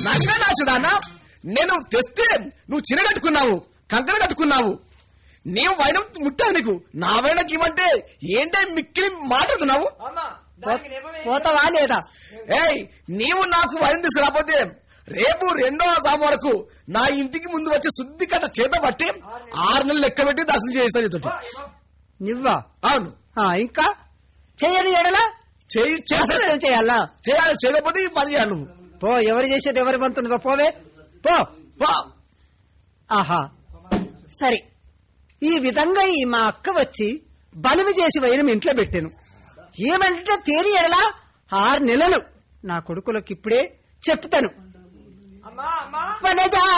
నాశనా నాచుడానా నేను తెస్తే నువ్వు చిన్న కట్టుకున్నావు కంకర కట్టుకున్నావు నీవు వైనం ముట్టావు నీకు నా వైనకి ఇవ్వంటే ఏంటే మిక్కిలి మాట్లాడుతున్నావు పోతావా లేదా ఏయ్ నీవు నాకు వైనం తీసుకురాకపోతే రేపు రెండవ సాము వరకు నా ఇంటికి ముందు వచ్చే శుద్ధి కట్ట చేత పట్టి ఆరు నెలలు లెక్క పెట్టి దర్శనం చేస్తాను నీతోటి నువ్వా అవును ఆ, ఇంకా చెయ్యని ఎడలా చేయి చేస్తే అసలు చేయాలా చేయాలి చేయకపోతే ఈ పని చేయాలి నువ్వు పో ఎవరు చేసేది ఎవరి వంతుందో పోవే పో పో. ఆహా సరే ఈ విధంగా ఈ మా అక్క వచ్చి బలువి చేసి వైరం ఇంట్లో పెట్టాను ఏమంటే తేరి ఎడలా ఆరు నెలలు నా కొడుకులకు ఇప్పుడే చెప్తాను వనజా